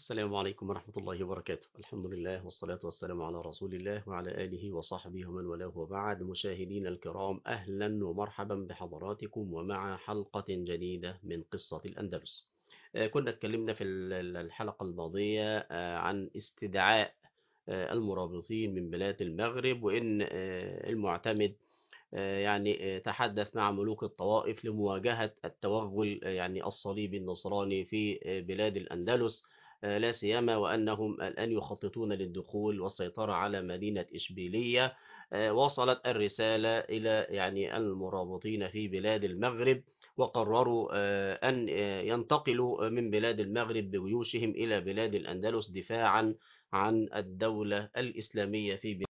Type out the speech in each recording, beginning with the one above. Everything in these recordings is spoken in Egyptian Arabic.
السلام عليكم ورحمة الله وبركاته الحمد لله والصلاة والسلام على رسول الله وعلى آله وصحبه ومن والاه وبعد مشاهدينا الكرام أهلا ومرحبا بحضراتكم ومع حلقة جديدة من قصة الأندلس آه، كنا اتكلمنا في ال- الحلقة الماضية آه، عن استدعاء آه، المرابطين من بلاد المغرب وإن آه، المعتمد آه، يعني آه، تحدث مع ملوك الطوائف لمواجهة التوغل آه، يعني الصليبي النصراني في آه، بلاد الأندلس آه، لا سيما وأنهم الآن يخططون للدخول والسيطرة على مدينة إشبيلية آه، وصلت الرسالة إلى يعني المرابطين في بلاد المغرب وقرروا آه، أن آه، ينتقلوا من بلاد المغرب بجيوشهم إلى بلاد الأندلس دفاعا عن الدولة الإسلامية في بلاد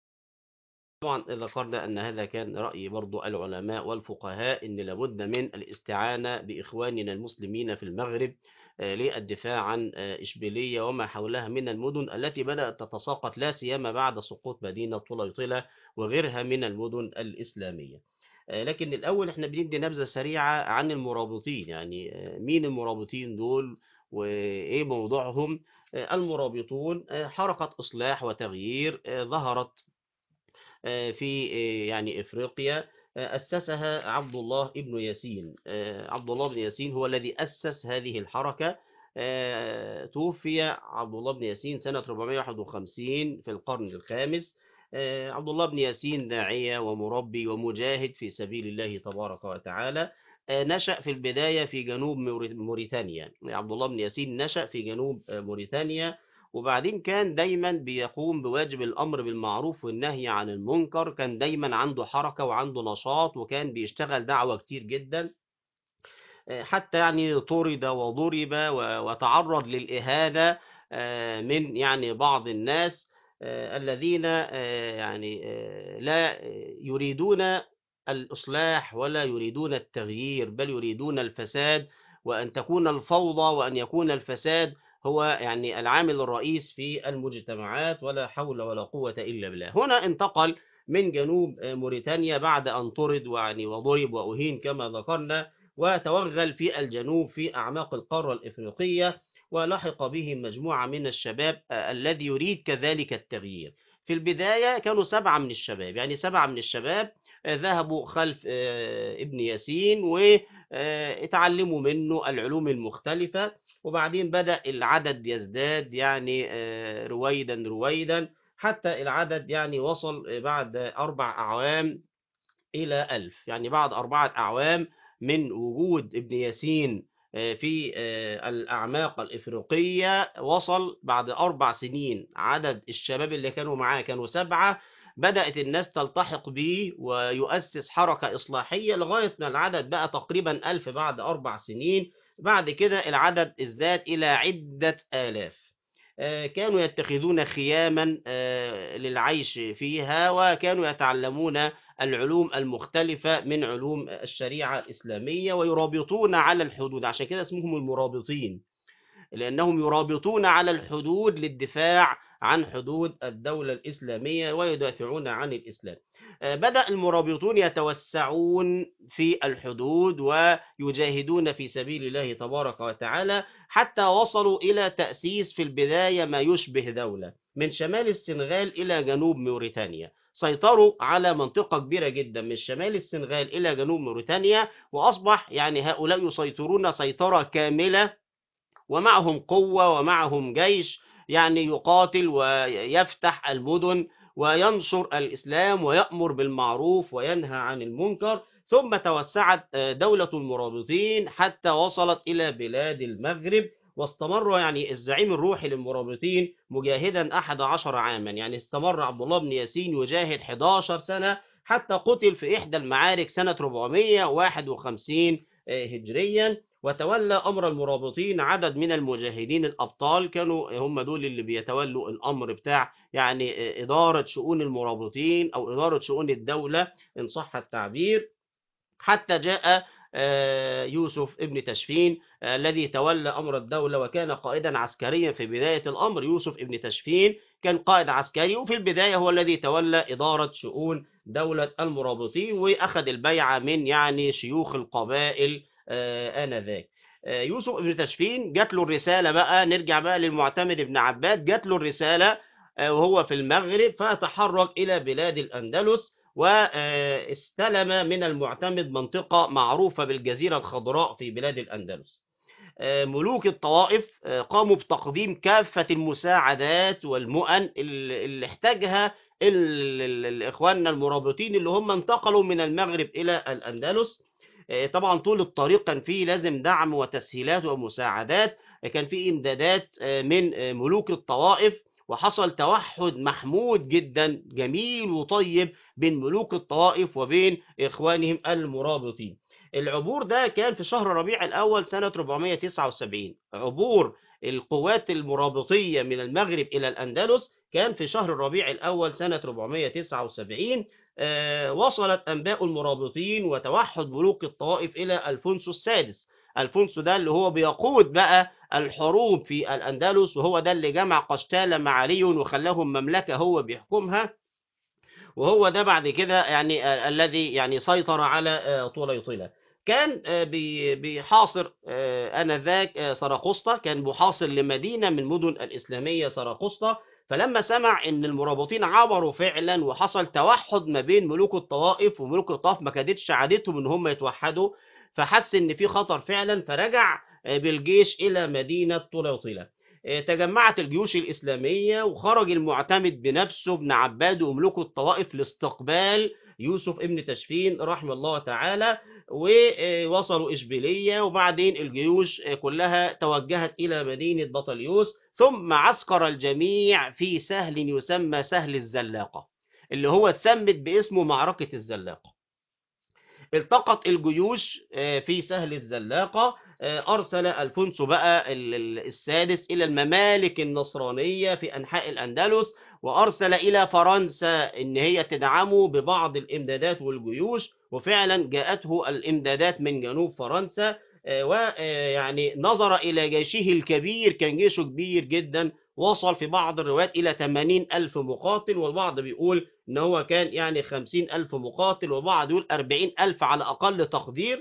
طبعا ذكرنا أن هذا كان رأي برضو العلماء والفقهاء أن لابد من الاستعانة بإخواننا المسلمين في المغرب آه، للدفاع عن آه، إشبيلية وما حولها من المدن التي بدأت تتساقط لا سيما بعد سقوط مدينة طليطلة وغيرها من المدن الإسلامية آه، لكن الأول احنا بندي نبذة سريعة عن المرابطين يعني آه، مين المرابطين دول وإيه موضوعهم آه، المرابطون آه، حركة إصلاح وتغيير آه، ظهرت آه، في آه، يعني إفريقيا آه، أسسها عبد الله ابن ياسين آه، عبد الله بن ياسين هو الذي أسس هذه الحركة آه، توفي عبد الله بن ياسين سنة 451 في القرن الخامس آه، عبد الله بن ياسين داعية ومربي ومجاهد في سبيل الله تبارك وتعالى آه، نشأ في البداية في جنوب موري- موريتانيا عبد الله بن ياسين نشأ في جنوب آه، موريتانيا وبعدين كان دايما بيقوم بواجب الأمر بالمعروف والنهي عن المنكر كان دايما عنده حركة وعنده نشاط وكان بيشتغل دعوة كتير جدا آه، حتى يعني طرد وضرب و- وتعرض للإهانة آه، من يعني بعض الناس آه، الذين آه، يعني آه، لا يريدون الإصلاح ولا يريدون التغيير بل يريدون الفساد وأن تكون الفوضى وأن يكون الفساد هو يعني العامل الرئيس في المجتمعات ولا حول ولا قوة إلا بالله هنا انتقل من جنوب آه، موريتانيا بعد أن طرد ويعني وضرب وأهين كما ذكرنا وتوغل في الجنوب في أعماق القارة الإفريقية ولحق به مجموعة من الشباب آه، الذي يريد كذلك التغيير في البداية كانوا سبعة من الشباب يعني سبعة من الشباب آه، ذهبوا خلف آه، ابن ياسين واتعلموا منه العلوم المختلفة وبعدين بدأ العدد يزداد يعني آه، رويدا رويدا حتى العدد يعني وصل بعد أربع أعوام إلى ألف يعني بعد أربعة أعوام من وجود ابن ياسين آه، في آه، الأعماق الإفريقية وصل بعد أربع سنين عدد الشباب اللي كانوا معاه كانوا سبعة بدأت الناس تلتحق به ويؤسس حركة إصلاحية لغاية ما العدد بقى تقريبا ألف بعد أربع سنين بعد كده العدد ازداد إلى عدة آلاف آه، كانوا يتخذون خياما آه، للعيش فيها وكانوا يتعلمون العلوم المختلفة من علوم الشريعة الإسلامية ويرابطون على الحدود عشان كده اسمهم المرابطين لأنهم يرابطون على الحدود للدفاع عن حدود الدولة الإسلامية ويدافعون عن الإسلام آه، بدأ المرابطون يتوسعون في الحدود ويجاهدون في سبيل الله تبارك وتعالى حتى وصلوا إلى تأسيس في البداية ما يشبه دولة من شمال السنغال إلى جنوب موريتانيا سيطروا على منطقة كبيرة جدا من شمال السنغال إلى جنوب موريتانيا وأصبح يعني هؤلاء يسيطرون سيطرة كاملة ومعهم قوة ومعهم جيش يعني يقاتل ويفتح المدن وينشر الإسلام ويأمر بالمعروف وينهى عن المنكر ثم توسعت آه، دولة المرابطين حتى وصلت إلى بلاد المغرب واستمر يعني الزعيم الروحي للمرابطين مجاهدا أحد عشر عاما يعني استمر عبد الله بن ياسين يجاهد 11 سنة حتى قتل في إحدى المعارك سنة 451 آه، هجريا وتولى أمر المرابطين عدد من المجاهدين الأبطال كانوا هم دول اللي بيتولوا الأمر بتاع يعني إدارة شؤون المرابطين أو إدارة شؤون الدولة إن صح التعبير حتى جاء آه، يوسف ابن تشفين آه، الذي تولى أمر الدولة وكان قائدا عسكريا في بداية الأمر يوسف ابن تشفين كان قائد عسكري وفي البداية هو الذي تولى إدارة شؤون دولة المرابطين وأخذ البيعة من يعني شيوخ القبائل آه، آنذاك آه، يوسف ابن تشفين جات له الرسالة بقى نرجع بقى للمعتمد ابن عباد جات له الرسالة آه، وهو في المغرب فتحرك إلى بلاد الأندلس واستلم من المعتمد منطقة معروفة بالجزيرة الخضراء في بلاد الأندلس آه، ملوك الطوائف آه، قاموا بتقديم كافة المساعدات والمؤن اللي اللي احتاجها ال- ال- ال- إخواننا المرابطين اللي هم انتقلوا من المغرب إلى الأندلس آه، طبعا طول الطريق كان فيه لازم دعم وتسهيلات ومساعدات آه، كان فيه إمدادات آه، من آه، ملوك الطوائف وحصل توحد محمود جدا جميل وطيب بين ملوك الطوائف وبين إخوانهم المرابطين العبور ده كان في شهر ربيع الأول سنة 479 عبور القوات المرابطية من المغرب إلى الأندلس كان في شهر ربيع الأول سنة 479 آه، وصلت أنباء المرابطين وتوحد ملوك الطوائف إلى ألفونسو السادس ألفونسو ده اللي هو بيقود بقى الحروب في الأندلس وهو ده اللي جمع قشتالة مع ليون وخلاهم مملكة هو بيحكمها وهو ده بعد كده يعني آه، الذي يعني سيطر على آه، طليطلة كان آه، بي- بيحاصر آه، آنذاك آه، سراقسطة كان محاصر لمدينة من مدن الإسلامية سراقسطة فلما سمع ان المرابطين عبروا فعلا وحصل توحد ما بين ملوك الطوائف وملوك الطائف ما كانتش عادتهم ان هم يتوحدوا فحس ان في خطر فعلا فرجع آه، بالجيش الى مدينة طليطلة آه، تجمعت الجيوش الإسلامية وخرج المعتمد بنفسه ابن عباد وملوك الطوائف لاستقبال يوسف ابن تشفين رحمه الله تعالى ووصلوا إشبيلية وبعدين الجيوش كلها توجهت إلى مدينة بطليوس ثم عسكر الجميع في سهل يسمى سهل الزلاقة اللي هو اتسمت باسمه معركة الزلاقة التقت الجيوش آه، في سهل الزلاقة آه، أرسل ألفونسو بقى ال- ال- السادس إلى الممالك النصرانية في أنحاء الأندلس وأرسل إلى فرنسا إن هي تدعمه ببعض الإمدادات والجيوش وفعلا جاءته الإمدادات من جنوب فرنسا ويعني نظر إلى جيشه الكبير كان جيشه كبير جدا وصل في بعض الروايات إلى 80 ألف مقاتل والبعض بيقول إن هو كان يعني 50 ألف مقاتل وبعض يقول 40 ألف على أقل تقدير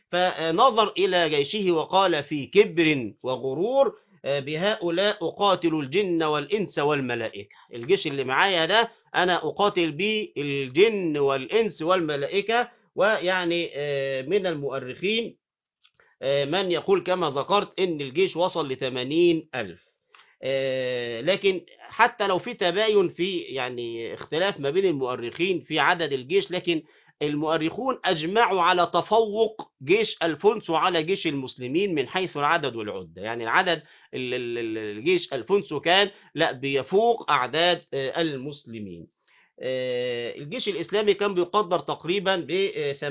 فنظر إلى جيشه وقال في كبر وغرور آه، بهؤلاء أقاتل الجن والإنس والملائكة الجيش اللي معايا ده أنا أقاتل به الجن والإنس والملائكة ويعني آه، من المؤرخين آه، من يقول كما ذكرت إن الجيش وصل لثمانين ألف آه، لكن حتى لو في تباين في يعني اختلاف ما بين المؤرخين في عدد الجيش لكن المؤرخون أجمعوا على تفوق جيش ألفونسو على جيش المسلمين من حيث العدد والعدة يعني العدد ال- ال- ال- الجيش ألفونسو كان لا بيفوق أعداد آه، المسلمين آه، الجيش الإسلامي كان بيقدر تقريبا ب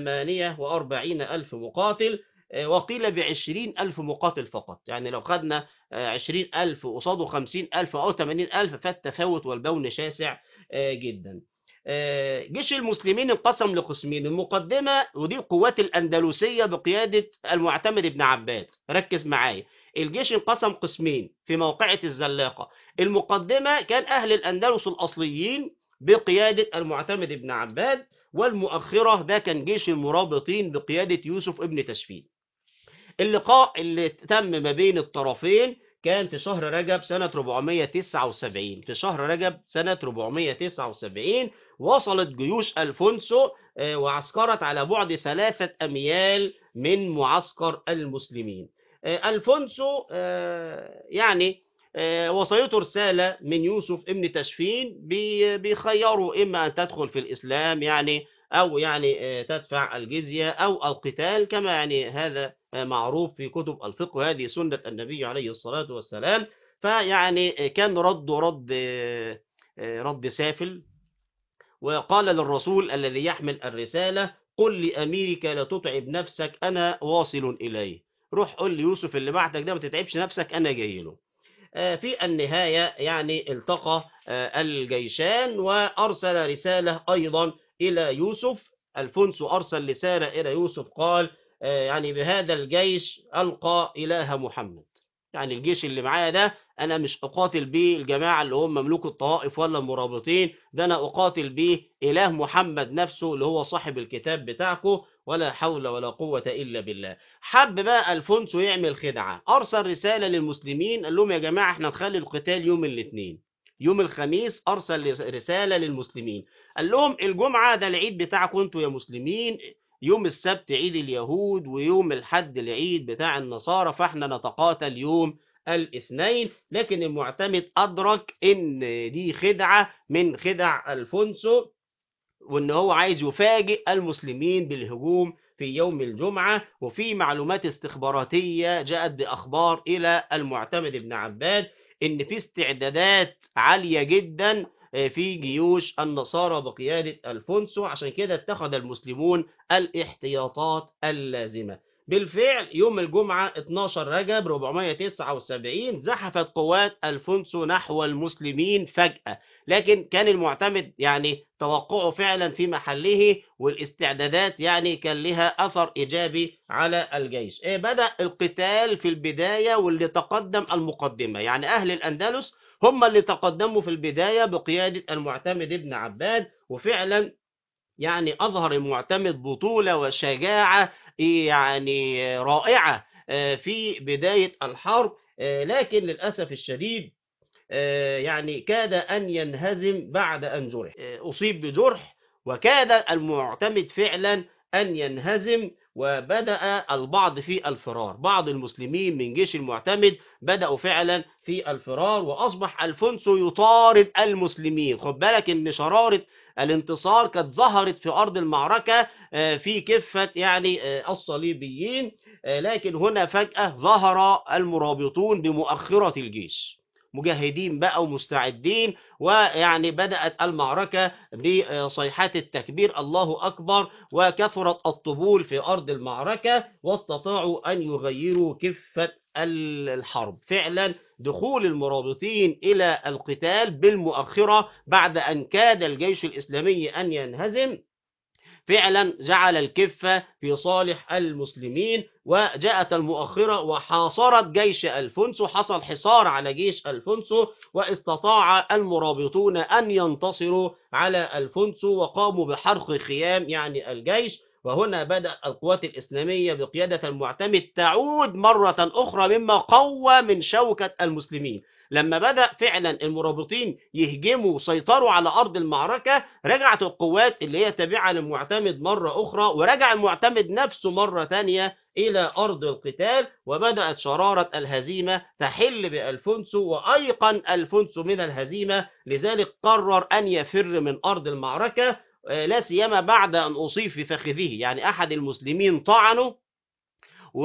48 ألف مقاتل آه، وقيل بعشرين ألف مقاتل فقط يعني لو خدنا عشرين ألف قصاده خمسين ألف أو ثمانين ألف فالتفاوت والبون شاسع آه، جدا آه، جيش المسلمين انقسم لقسمين المقدمة ودي القوات الأندلسية بقيادة المعتمد ابن عباد ركز معايا الجيش انقسم قسمين في موقعة الزلاقة المقدمة كان أهل الأندلس الأصليين بقيادة المعتمد ابن عباد والمؤخرة ده كان جيش المرابطين بقيادة يوسف ابن تشفين اللقاء اللي تم ما بين الطرفين كان في شهر رجب سنة 479 في شهر رجب سنة 479 وصلت جيوش ألفونسو آه، وعسكرت على بعد ثلاثة أميال من معسكر المسلمين آه، ألفونسو آه، يعني آه، وصلته رسالة من يوسف ابن تشفين بي- بيخيروا إما أن تدخل في الإسلام يعني أو يعني آه، تدفع الجزية أو القتال كما يعني هذا آه، معروف في كتب الفقه وهذه سنة النبي عليه الصلاة والسلام فيعني آه، كان رد رد آه، آه، رد سافل وقال للرسول الذي يحمل الرسالة قل لأميرك لا تتعب نفسك أنا واصل إليه روح قل ليوسف اللي بعتك ده ما تتعبش نفسك أنا جاي له آه، في النهاية يعني التقى آه، الجيشان وأرسل رسالة أيضا إلى يوسف ألفونسو أرسل رسالة إلى يوسف قال آه، يعني بهذا الجيش ألقى إله محمد يعني الجيش اللي معايا ده أنا مش أقاتل بيه الجماعة اللي هم مملوك الطوائف ولا المرابطين ده أنا أقاتل بيه إله محمد نفسه اللي هو صاحب الكتاب بتاعكم ولا حول ولا قوة إلا بالله حب بقى ألفونسو يعمل خدعة أرسل رسالة للمسلمين قال لهم يا جماعة احنا نخلي القتال يوم الاثنين يوم الخميس أرسل رسالة للمسلمين قال لهم الجمعة ده العيد بتاعكم انتوا يا مسلمين يوم السبت عيد اليهود ويوم الحد العيد بتاع النصارى فاحنا نتقاتل يوم الاثنين لكن المعتمد أدرك إن دي خدعة من خدع ألفونسو وإن هو عايز يفاجئ المسلمين بالهجوم في يوم الجمعة وفي معلومات استخباراتية جاءت بأخبار إلى المعتمد بن عباد إن في استعدادات عالية جدا في جيوش النصارى بقيادة ألفونسو عشان كده اتخذ المسلمون الاحتياطات اللازمة بالفعل يوم الجمعة 12 رجب 479 زحفت قوات ألفونسو نحو المسلمين فجأة لكن كان المعتمد يعني توقعه فعلا في محله والاستعدادات يعني كان لها أثر إيجابي على الجيش بدأ القتال في البداية واللي تقدم المقدمة يعني أهل الأندلس هم اللي تقدموا في البداية بقيادة المعتمد ابن عباد وفعلا يعني أظهر المعتمد بطولة وشجاعة يعني رائعة في بداية الحرب لكن للأسف الشديد يعني كاد أن ينهزم بعد أن جرح أصيب بجرح وكاد المعتمد فعلا أن ينهزم وبدأ البعض في الفرار بعض المسلمين من جيش المعتمد بدأوا فعلا في الفرار وأصبح ألفونسو يطارد المسلمين خد بالك أن شرارة الانتصار كانت ظهرت في أرض المعركة في كفة يعني الصليبيين لكن هنا فجأة ظهر المرابطون بمؤخرة الجيش مجاهدين بقى ومستعدين ويعني بدأت المعركة بصيحات التكبير الله أكبر وكثرت الطبول في أرض المعركة واستطاعوا أن يغيروا كفة الحرب فعلا دخول المرابطين إلى القتال بالمؤخرة بعد أن كاد الجيش الإسلامي أن ينهزم فعلا جعل الكفة في صالح المسلمين وجاءت المؤخرة وحاصرت جيش ألفونسو حصل حصار على جيش ألفونسو واستطاع المرابطون أن ينتصروا على ألفونسو وقاموا بحرق خيام يعني الجيش وهنا بدأ القوات الإسلامية بقيادة المعتمد تعود مرة أخرى مما قوى من شوكة المسلمين لما بدأ فعلا المرابطين يهجموا وسيطروا على أرض المعركة رجعت القوات اللي هي تابعة للمعتمد مرة أخرى ورجع المعتمد نفسه مرة تانية إلى أرض القتال وبدأت شرارة الهزيمة تحل بألفونسو وأيقن ألفونسو من الهزيمة لذلك قرر أن يفر من أرض المعركة لا سيما بعد أن أصيب في فخذه يعني أحد المسلمين طعنه و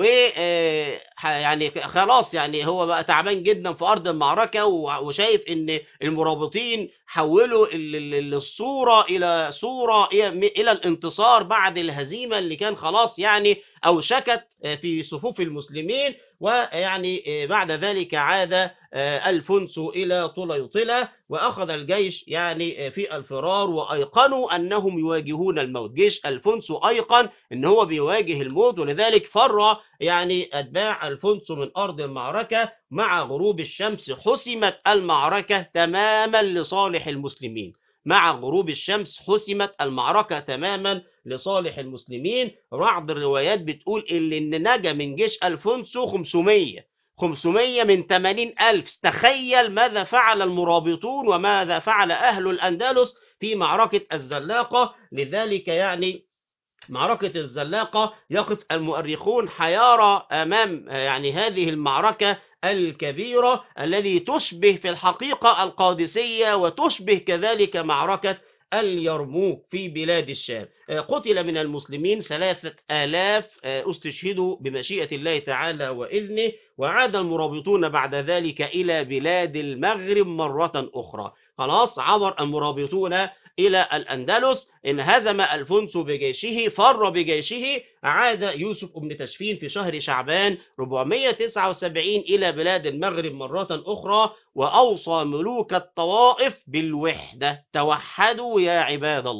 يعني خلاص يعني هو بقى تعبان جدا في ارض المعركه وشايف ان المرابطين حولوا الصوره الى صوره الى الانتصار بعد الهزيمه اللي كان خلاص يعني اوشكت في صفوف المسلمين ويعني بعد ذلك عاد الفونسو الى طليطله واخذ الجيش يعني في الفرار وايقنوا انهم يواجهون الموت جيش الفونسو ايقن ان هو بيواجه الموت ولذلك فر يعني اتباع الفونسو من ارض المعركه مع غروب الشمس حسمت المعركه تماما لصالح المسلمين مع غروب الشمس حسمت المعركة تماما لصالح المسلمين بعض الروايات بتقول اللي إن نجا من جيش ألفونسو 500 500 من 80 ألف تخيل ماذا فعل المرابطون وماذا فعل أهل الأندلس في معركة الزلاقة لذلك يعني معركة الزلاقة يقف المؤرخون حيارى أمام يعني هذه المعركة الكبيرة الذي تشبه في الحقيقة القادسية وتشبه كذلك معركة اليرموك في بلاد الشام قتل من المسلمين ثلاثة آلاف استشهدوا بمشيئة الله تعالى وإذنه وعاد المرابطون بعد ذلك إلى بلاد المغرب مرة أخرى خلاص عبر المرابطون إلى الأندلس انهزم ألفونسو بجيشه فر بجيشه عاد يوسف بن تشفين في شهر شعبان 479 إلى بلاد المغرب مرة أخرى وأوصى ملوك الطوائف بالوحدة توحدوا يا عباد الله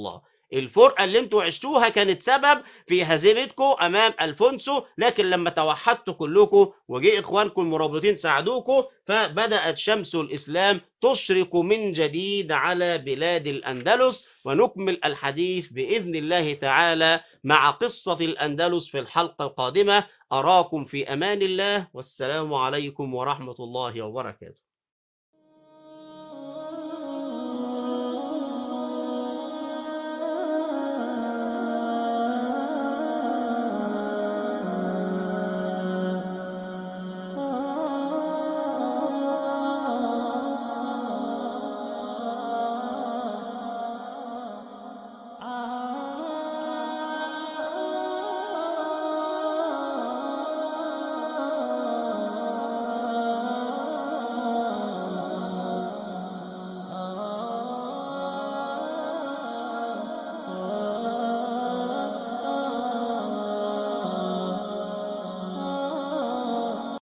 الفرقة اللي انتوا عشتوها كانت سبب في هزيمتكم أمام ألفونسو لكن لما توحدتوا كلكم وجه إخوانكم المرابطين ساعدوكم فبدأت شمس الإسلام تشرق من جديد على بلاد الأندلس ونكمل الحديث بإذن الله تعالى مع قصة الأندلس في الحلقة القادمة أراكم في أمان الله والسلام عليكم ورحمة الله وبركاته